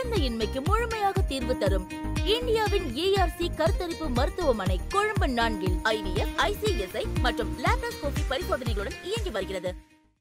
குழந்தையின்மைக்கு முழுமையாக தீர்வு தரும் இந்தியாவின் ஏஆர்சி கருத்தரிப்பு மருத்துவமனை கொழும்பு நான்கில் ஐவிஎஃப் ஐசிஎஸ்ஐ மற்றும் லேப்ரோஸ்கோபி பரிசோதனைகளுடன் இயங்கி வருகிறது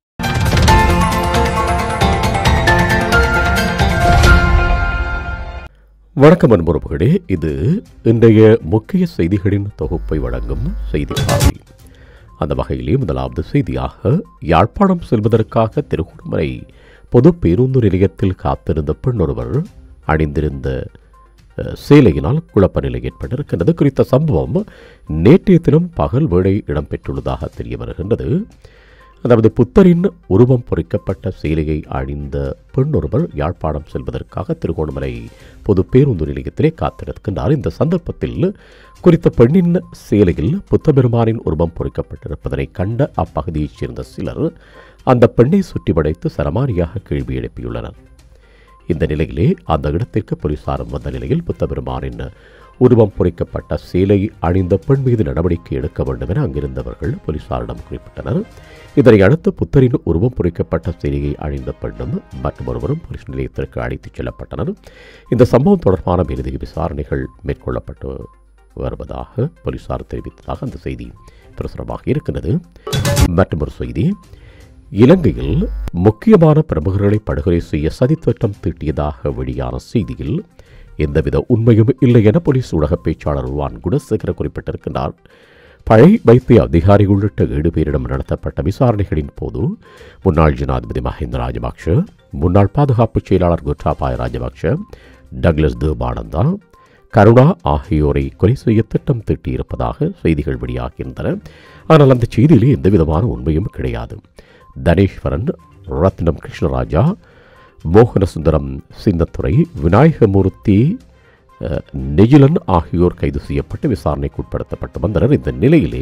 வணக்கம் அன்புறவுகளே இது இன்றைய முக்கிய செய்திகளின் தொகுப்பை வழங்கும் செய்தி பார்வை அந்த வகையிலே முதலாவது செய்தியாக யாழ்ப்பாணம் செல்வதற்காக திருகோணமலை பொது பேருந்து நிலையத்தில் காத்திருந்த பெண் ஒருவர் அணிந்திருந்த அஹ், சேலையினால் குழப்ப நிலை ஏற்பட்டிருக்கின்றது குறித்த சம்பவம் நேற்றைய தினம் பகல் வேளை இடம்பெற்றுள்ளதாக தெரிய வருகின்றது அதாவது புத்தரின் உருவம் பொறிக்கப்பட்ட சேலையை அணிந்த பெண் ஒருவர் யாழ்ப்பாணம் செல்வதற்காக திருகோணமலை பொது பேருந்து நிலையத்திலே காத்திருக்கின்றார் இந்த சந்தர்ப்பத்தில் குறித்த பெண்ணின் சேலையில் புத்தபெருமானின் உருவம் பொறிக்கப்பட்டிருப்பதனை கண்ட அப்பகுதியைச் சேர்ந்த சிலர் அந்த பெண்ணை சுற்றி வளைத்து சரமாரியாக கேள்வி எழுப்பியுள்ளனர் இந்த நிலையிலே அந்த இடத்திற்கு போலீசாரும் வந்த நிலையில் புத்தபெருமானின் உருவம் பொறிக்கப்பட்ட சேலை அணிந்த பெண் மீது நடவடிக்கை எடுக்க வேண்டும் என அங்கிருந்தவர்கள் போலீசாரிடம் குறிப்பிட்டனர் இதனை அடுத்து புத்தரின் உருவம் பொறிக்கப்பட்ட சேலையை அணிந்த பெண்ணும் மற்றொருவரும் போலீஸ் நிலையத்திற்கு அழைத்துச் செல்லப்பட்டனர் இந்த சம்பவம் தொடர்பான மேலதிக விசாரணைகள் மேற்கொள்ளப்பட்டு வருவதாக போலீசார் தெரிவித்ததாக அந்த செய்தி பிரசுரமாக இருக்கின்றது மற்றொரு செய்தி இலங்கையில் முக்கியமான பிரமுகர்களை படுகொலை செய்ய சதித்திட்டம் தீட்டியதாக வெளியான செய்தியில் எந்தவித உண்மையும் இல்லை என போலீஸ் ஊடக பேச்சாளர் ருவான் குணசேகர குறிப்பிட்டிருக்கிறார் பழை வைத்திய அதிகாரி உள்ளிட்ட ஏழு பேரிடம் நடத்தப்பட்ட விசாரணைகளின் போது முன்னாள் ஜனாதிபதி மஹிந்த ராஜபக்ஷ முன்னாள் பாதுகாப்பு செயலாளர் கோட்டாபாய ராஜபக்ஷ டக்ளஸ் தேவானந்தா கருணா ஆகியோரை கொலை செய்ய திட்டம் தீட்டியிருப்பதாக செய்திகள் வெளியாகின்றன ஆனால் அந்த செய்தியிலே எந்தவிதமான உண்மையும் கிடையாது தனேஸ்வரன் ரத்னம் கிருஷ்ணராஜா மோகனசுந்தரம் சின்னத்துறை விநாயகமூர்த்தி அஹ், நெஜிலன் ஆகியோர் கைது செய்யப்பட்டு விசாரணைக்கு உட்படுத்தப்பட்டு வந்தனர் இந்த நிலையிலே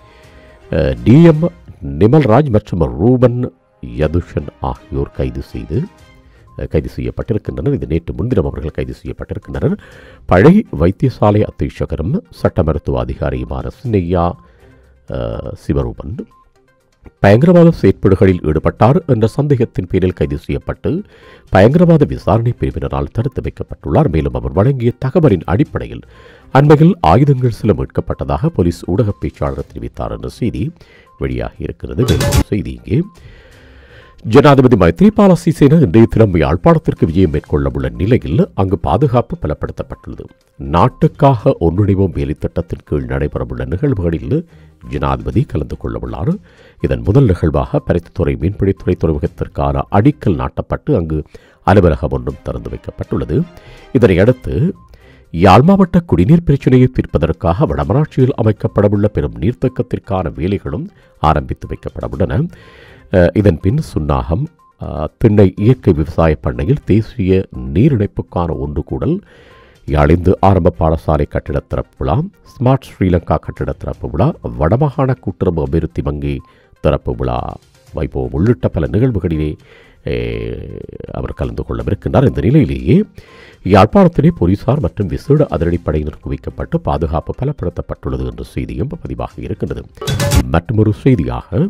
டிஎம் நிமல்ராஜ் மற்றும் ரூபன் யதுஷன் ஆகியோர் கைது செய்து அஹ், கைது செய்யப்பட்டிருக்கின்றனர் இது நேற்று முன்தினம் அவர்கள் கைது செய்யப்பட்டிருக்கின்றனர் பழைய வைத்தியசாலை அத்தீட்சகரும் சட்ட மருத்துவ அதிகாரியுமான சின்னையா அஹ், சிவரூபன் பயங்கரவாத செயற்பாடுகளில் ஈடுபட்டார் என்ற சந்தேகத்தின் பேரில் கைது செய்யப்பட்டு பயங்கரவாத விசாரணை பிரிவினரால் தடுத்து வைக்கப்பட்டுள்ளார் மேலும் அவர் வழங்கிய தகவலின் அடிப்படையில் அண்மையில் ஆயுதங்கள் சில மீட்கப்பட்டதாக போலீஸ் ஊடக பேச்சாளர் தெரிவித்தார் என்ற செய்தி வெளியாகி இருக்கிறது மேலும் ஒரு செய்தி இங்கே ஜனாதிபதி மைத்ரிபால சிசேன இன்றைய தினம் யாழ்ப்பாணத்திற்கு விஜயம் மேற்கொள்ள உள்ள நிலையில் அங்கு பாதுகாப்பு பலப்படுத்தப்பட்டுள்ளது நாட்டுக்காக ஒன்றிணைவோம் வேலைத்திட்டத்தின் கீழ் நடைபெறவுள்ள நிகழ்வுகளில் ஜனாதிபதி கலந்து கொள்ளவுள்ளார் இதன் முதல் நிகழ்வாக பருத்தித்துறை மீன்பிடித்துறை துறைமுகத்திற்கான அடிக்கல் நாட்டப்பட்டு அங்கு அலுவலகம் ஒன்றும் திறந்து வைக்கப்பட்டுள்ளது இதனையடுத்து யாழ் மாவட்ட குடிநீர் பிரச்சினையை தீர்ப்பதற்காக வடமராட்சியில் அமைக்கப்படவுள்ள பெரும் நீர்த்தக்கத்திற்கான வேலைகளும் ஆரம்பித்து வைக்கப்படவுள்ளன அஹ், இதன் பின் சுன்னாகம் அஹ், திண்ணை இயற்கை விவசாய பண்ணையில் தேசிய நீரிணைப்புக்கான ஒன்று கூடல் யாழிந்து ஆரம்ப பாடசாலை கட்டிட திறப்பு விழா ஸ்மார்ட் ஸ்ரீலங்கா கட்டிட திறப்பு விழா வடமாகாண கூட்டுறவு அபிவிருத்தி வங்கி திறப்பு விழா வைபவம் உள்ளிட்ட பல நிகழ்வுகளிலே அஹ், அவர் கலந்து கொள்ளவிருக்கின்றார் இந்த நிலையிலேயே யாழ்ப்பாணத்திலே போலீசார் மற்றும் விசேட அதிரடிப்படையினர் குவிக்கப்பட்டு பாதுகாப்பு பலப்படுத்தப்பட்டுள்ளது என்ற செய்தியும் பதிவாக இருக்கின்றது மற்றொரு செய்தியாக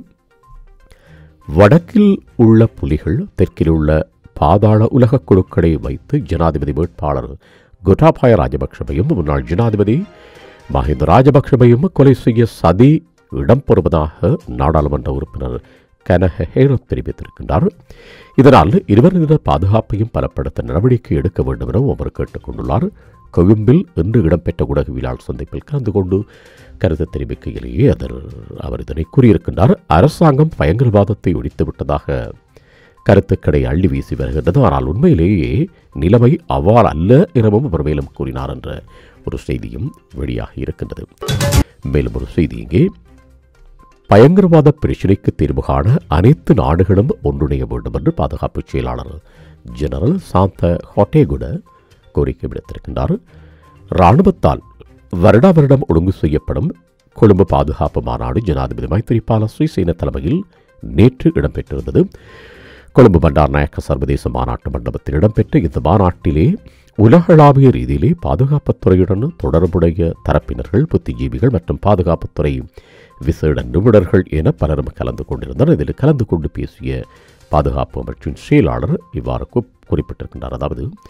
வடக்கில் உள்ள புலிகள் தெற்கில் உள்ள பாதாள உலக குழுக்களை வைத்து ஜனாதிபதி வேட்பாளர் கோட்டாபாய ராஜபக்ஷவையும் முன்னாள் ஜனாதிபதி மஹிந்த ராஜபக்ஷவையும் கொலை செய்ய சதி இடம்பெறுவதாக நாடாளுமன்ற உறுப்பினர் கனக ஹேரத் தெரிவித்திருக்கின்றார் இதனால் இருவரின பாதுகாப்பையும் பலப்படுத்த நடவடிக்கை எடுக்க வேண்டும் என அவர் கேட்டுக்கொண்டுள்ளார் கொழும்பில் இன்று இடம்பெற்ற ஊடகவியலாளர் சந்திப்பில் கலந்து கொண்டு கருத்து தெரிவிக்கையிலேயே அதர் அவர் இதனை கூறியிருக்கின்றார் அரசாங்கம் பயங்கரவாதத்தை ஒழித்து விட்டதாக கருத்துக்களை அள்ளி வீசி வருகின்றது ஆனால் உண்மையிலேயே நிலைமை அவ்வாறு அல்ல எனவும் அவர் மேலும் கூறினார் என்ற ஒரு செய்தியும் வெளியாகி இருக்கின்றது மேலும் ஒரு செய்தி இங்கே பயங்கரவாத பிரச்சினைக்கு தீர்வு காண அனைத்து நாடுகளும் ஒன்றிணைய வேண்டும் என்று பாதுகாப்பு செயலாளர் ஜெனரல் சாந்த ஹொட்டேகுட கோரிக்கை விடுத்திருக்கின்றார் இராணுவத்தால் வருடா வருடம் ஒழுங்கு செய்யப்படும் கொழும்பு பாதுகாப்பு மாநாடு ஜனாதிபதி மைத்திரிபால ஸ்ரீசேன தலைமையில் நேற்று இடம்பெற்றிருந்தது கொழும்பு பண்டார்நாயக்க சர்வதேச மாநாட்டு மண்டபத்தில் இடம்பெற்ற இந்த மாநாட்டிலே உலகளாவிய ரீதியிலே பாதுகாப்புத் துறையுடன் தொடர்புடைய தரப்பினர்கள் புத்திஜீவிகள் மற்றும் பாதுகாப்புத்துறை விசேட நிபுணர்கள் என பலரும் கலந்து கொண்டிருந்தனர் இதில் கலந்து கொண்டு பேசிய பாதுகாப்பு அமைச்சின் செயலாளர் இவ்வாறு கு- குறிப்பிட்டிருக்கின்றார் அதாவது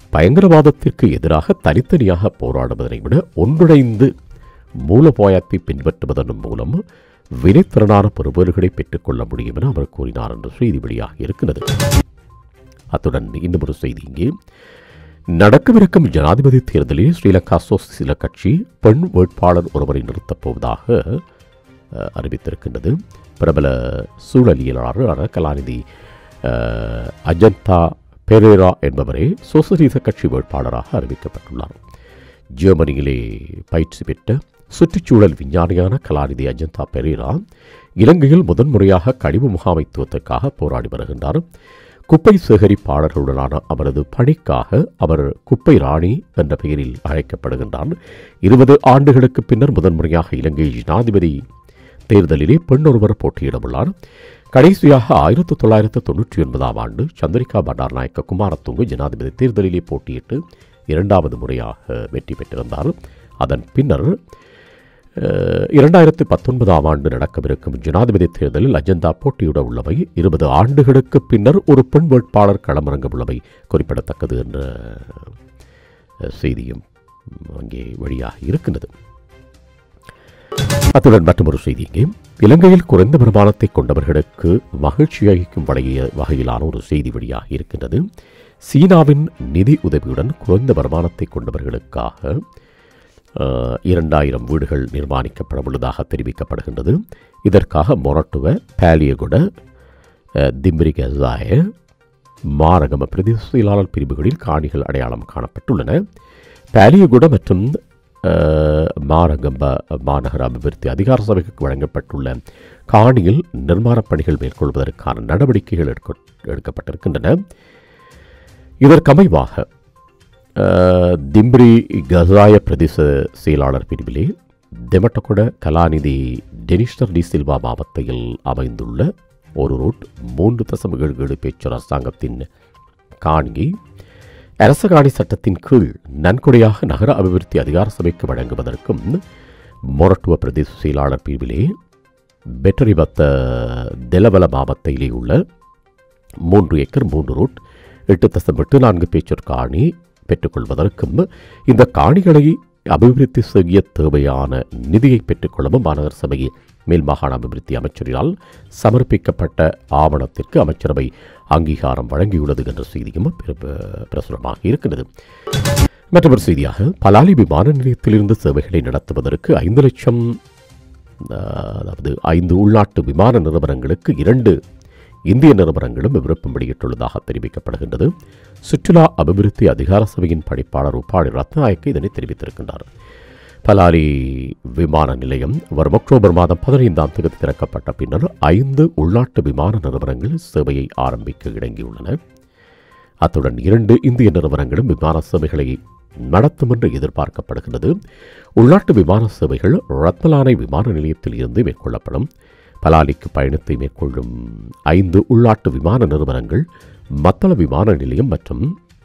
பயங்கரவாதத்திற்கு எதிராக தனித்தனியாக போராடுவதனை விட ஒன்றிணைந்து மூலோபாயத்தை பின்பற்றுவதன் மூலம் வினைத்திறனான பெறுபவர்களை பெற்றுக்கொள்ள முடியும் என அவர் கூறினார் என்ற செய்தி வெளியாக இருக்கிறது அத்துடன் இன்னும் ஒரு செய்தி இங்கே நடக்கவிருக்கும் ஜனாதிபதி தேர்தலில் ஸ்ரீலங்கா சோசியல கட்சி பெண் வேட்பாளர் ஒருவரை நிறுத்தப் போவதாக அஹ், அறிவித்திருக்கின்றது பிரபல சூழலியலாளர் கலாநிதி அஹ், அஜந்தா பெரேரா என்பவரே சோசலிச கட்சி வேட்பாளராக அறிவிக்கப்பட்டுள்ளார் ஜெர்மனியிலே பயிற்சி பெற்ற சுற்றுச்சூழல் விஞ்ஞானியான கலாநிதி அஜந்தா பெரேரா இலங்கையில் முதன்முறையாக கழிவு முகாமைத்துவத்திற்காக போராடி வருகின்றார் குப்பை சேகரிப்பாளர்களுடனான அவரது பணிக்காக அவர் குப்பை ராணி என்ற பெயரில் அழைக்கப்படுகின்றார் இருபது ஆண்டுகளுக்கு பின்னர் முதன்முறையாக இலங்கை ஜனாதிபதி தேர்தலிலே பெண் ஒருவர் போட்டியிடவுள்ளார் கடைசியாக ஆயிரத்தி தொள்ளாயிரத்து தொண்ணூற்றி ஒன்பதாம் ஆண்டு சந்திரிகா பண்டாரநாயக்க குமாரத்துங்கு ஜனாதிபதி தேர்தலிலே போட்டியிட்டு இரண்டாவது முறையாக வெற்றி பெற்றிருந்தார் அதன் பின்னர் அஹ், இரண்டாயிரத்து பத்தொன்பதாம் ஆண்டு நடக்கவிருக்கும் ஜனாதிபதி தேர்தலில் அஜந்தா போட்டியிட உள்ளவை இருபது ஆண்டுகளுக்கு பின்னர் ஒரு பெண் வேட்பாளர் களமிறங்க உள்ளவை குறிப்பிடத்தக்கது என்ற அஹ், செய்தியும் அங்கே வழியாக இருக்கின்றது அத்துடன் மற்றொரு செய்தி இங்கே இலங்கையில் குறைந்த வருமானத்தை கொண்டவர்களுக்கு மகிழ்ச்சி அளிக்கும் வகைய வகையிலான ஒரு செய்தி வழியாக இருக்கின்றது சீனாவின் நிதி உதவியுடன் குறைந்த வருமானத்தை கொண்டவர்களுக்காக அஹ், இரண்டாயிரம் வீடுகள் நிர்மாணிக்கப்பட உள்ளதாக தெரிவிக்கப்படுகின்றது இதற்காக மொரட்டுவ பாலியகுட அஹ், திம்பிரி கசாய மாரகம பிரதேச செயலாளர் பிரிவுகளில் காணிகள் அடையாளம் காணப்பட்டுள்ளன பாலியகுட மற்றும் அஹ், மாரகம்ப மாநகர அபிவிருத்தி அதிகார சபைக்கு வழங்கப்பட்டுள்ள காணியில் நிர்மாணப் பணிகள் மேற்கொள்வதற்கான நடவடிக்கைகள் எடுக்க எடுக்கப்பட்டிருக்கின்றன இதற்கமைவாக அஹ், திம்ப்ரி கசாய பிரதேச செயலாளர் பிரிவிலே தெமட்டகொட கலாநிதி டெனிஸ்டர் டி சில்வா மாவட்டத்தில் அமைந்துள்ள ஒரு ரூட் மூன்று தசம் ஏழு ஏழு பேச்சர் அரசாங்கத்தின் காணியை அரச காணி சட்டத்தின் கீழ் நன்கொடையாக நகர அபிவிருத்தி அதிகார சபைக்கு வழங்குவதற்கும் மொரட்டுவ பிரதேச செயலாளர் பிரிவிலே பெட்டரிபத்த தெலவல மாவட்டத்திலே உள்ள மூன்று ஏக்கர் மூன்று ரூட் எட்டு தசம் எட்டு நான்கு பேச்சர் காணி பெற்றுக்கொள்வதற்கும் இந்த காணிகளை அபிவிருத்தி செய்ய தேவையான நிதியை பெற்றுக்கொள்ளவும் மாநகர சபை மேல் மாகாண அபிவிருத்தி அமைச்சரினால் சமர்ப்பிக்கப்பட்ட ஆவணத்திற்கு அமைச்சரவை அங்கீகாரம் வழங்கியுள்ளது என்ற செய்தியும் பிர- பிரசுரமாக இருக்கிறது மற்றொரு செய்தியாக பலாலி விமான நிலையத்திலிருந்து சேவைகளை நடத்துவதற்கு ஐந்து லட்சம் அஹ், அதாவது ஐந்து உள்நாட்டு விமான நிறுவனங்களுக்கு இரண்டு இந்திய நிறுவனங்களும் விருப்பம் வெளியிட்டுள்ளதாக தெரிவிக்கப்படுகின்றது சுற்றுலா அபிவிருத்தி அதிகார சபையின் பணிப்பாளர் உப்பாடி ரத்நாயக்கு இதனை தெரிவித்திருக்கின்றார் பலாலி விமான நிலையம் வரும் அக்டோபர் மாதம் பதினைந்தாம் தேதி திறக்கப்பட்ட பின்னர் ஐந்து உள்நாட்டு விமான நிறுவனங்கள் சேவையை ஆரம்பிக்க இணங்கியுள்ளன அத்துடன் இரண்டு இந்திய நிறுவனங்களும் விமான சேவைகளை நடத்தும் என்று எதிர்பார்க்கப்படுகிறது உள்நாட்டு விமான சேவைகள் ரத்மலானை விமான நிலையத்தில் இருந்து மேற்கொள்ளப்படும் பலாலிக்கு பயணத்தை மேற்கொள்ளும் ஐந்து உள்நாட்டு விமான நிறுவனங்கள் மத்தள விமான நிலையம் மற்றும்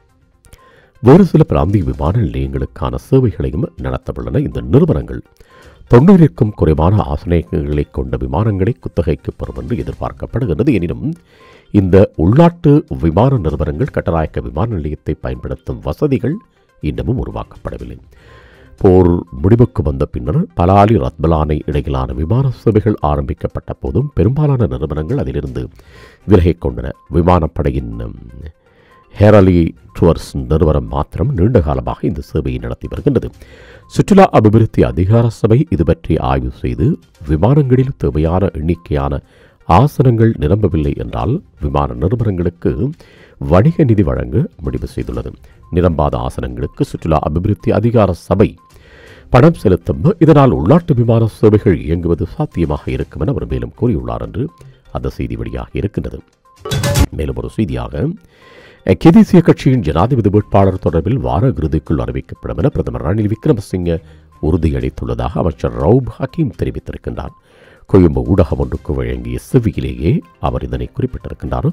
வேறு சில பிராந்திய விமான நிலையங்களுக்கான சேவைகளையும் நடத்தவுள்ளன இந்த நிறுவனங்கள் தொண்ணூறிற்கும் குறைவான ஆசனங்களை கொண்ட விமானங்களை குத்தகைக்கு பெறும் என்று எதிர்பார்க்கப்படுகிறது எனினும் இந்த உள்நாட்டு விமான நிறுவனங்கள் கட்டநாயக்க விமான நிலையத்தை பயன்படுத்தும் வசதிகள் இன்னமும் உருவாக்கப்படவில்லை போர் முடிவுக்கு வந்த பின்னர் பலாலி ரத்பலானை இடையிலான விமான சேவைகள் ஆரம்பிக்கப்பட்ட போதும் பெரும்பாலான நிறுவனங்கள் அதிலிருந்து விலகிக் கொண்டன விமானப்படையின் ம், ஹேரலி டுவர்ஸ் நிறுவனம் மாத்திரம் நீண்ட காலமாக இந்த சேவையை நடத்தி வருகின்றது சுற்றுலா அபிவிருத்தி அதிகார சபை இது பற்றி ஆய்வு செய்து விமானங்களில் தேவையான எண்ணிக்கையான ஆசனங்கள் நிரம்பவில்லை என்றால் விமான நிறுவனங்களுக்கு வணிக நிதி வழங்க முடிவு செய்துள்ளது நிரம்பாத ஆசனங்களுக்கு சுற்றுலா அபிவிருத்தி அதிகார சபை பணம் செலுத்தும் இதனால் உள்நாட்டு விமான சேவைகள் இயங்குவது சாத்தியமாக இருக்கும் என அவர் மேலும் கூறியுள்ளார் என்று அந்த செய்தி வெளியாக இருக்கின்றது மேலும் ஒரு செய்தியாக கெதேசிய கட்சியின் ஜனாதிபதி வேட்பாளர் தொடர்பில் வார இறுதிக்குள் அறிவிக்கப்படும் என பிரதமர் ரணில் விக்ரமசிங்க உறுதியளித்துள்ளதாக அமைச்சர் ரவுப் ஹக்கீம் தெரிவித்திருக்கின்றார் கொழும்பு ஊடகம் ஒன்றுக்கு வழங்கிய செவியிலேயே அவர் இதனை குறிப்பிட்டிருக்கின்றார்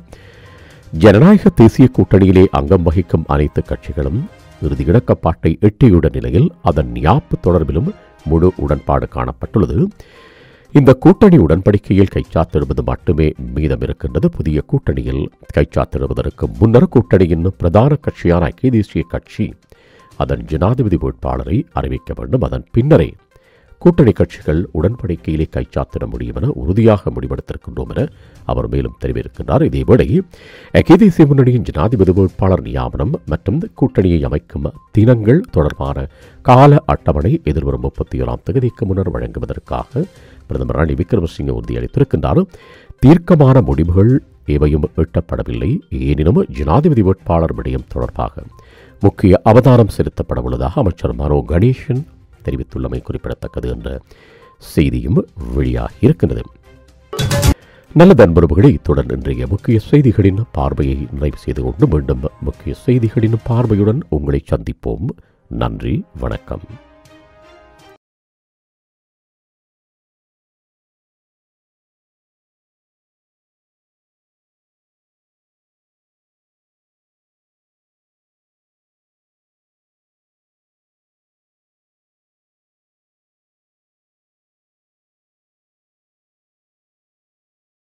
ஜனநாயக தேசிய கூட்டணியிலே அங்கம் வகிக்கும் அனைத்து கட்சிகளும் இறுதி இணக்கப்பாட்டை எட்டியுள்ள நிலையில் அதன் யாப்பு தொடர்பிலும் முழு உடன்பாடு காணப்பட்டுள்ளது இந்த கூட்டணி உடன்படிக்கையில் கைச்சாத்திடுவது மட்டுமே மீதம் இருக்கின்றது புதிய கூட்டணியில் கைச்சாத்திடுவதற்கு முன்னர் கூட்டணியின் பிரதான கட்சியான ஐக்கிய தேசிய கட்சி அதன் ஜனாதிபதி வேட்பாளரை அறிவிக்க வேண்டும் அதன் பின்னரே கூட்டணி கட்சிகள் உடன்படிக்கையிலே கைச்சாத்திட முடியும் என உறுதியாக முடிவெடுத்திருக்கின்றோம் என அவர் மேலும் தெரிவித்திருக்கின்றார் இதேவேளை ஐக்கிய தேசிய முன்னணியின் ஜனாதிபதி வேட்பாளர் நியாமனம் மற்றும் கூட்டணியை அமைக்கும் தினங்கள் தொடர்பான கால அட்டவணை எதிர்வரும் முப்பத்தி ஏழாம் தேதிக்கு முன்னர் வழங்குவதற்காக பிரதமர் ரணில் விக்ரமசிங்கே உறுதியளித்திருக்கின்றார் தீர்க்கமான முடிவுகள் எவையும் எட்டப்படவில்லை எனினும் ஜனாதிபதி வேட்பாளர் விடயம் தொடர்பாக முக்கிய அவதானம் செலுத்தப்பட உள்ளதாக அமைச்சர் மனோ கணேசன் தெரிவித்துள்ளமை குறிப்பிடத்தக்கது என்ற செய்தியும் வெளியாகி இருக்கின்றது நல்ல நண்பர்களே இத்துடன் இன்றைய முக்கிய செய்திகளின் பார்வையை நிறைவு செய்து கொண்டு மீண்டும் முக்கிய செய்திகளின் பார்வையுடன் உங்களை சந்திப்போம் நன்றி வணக்கம்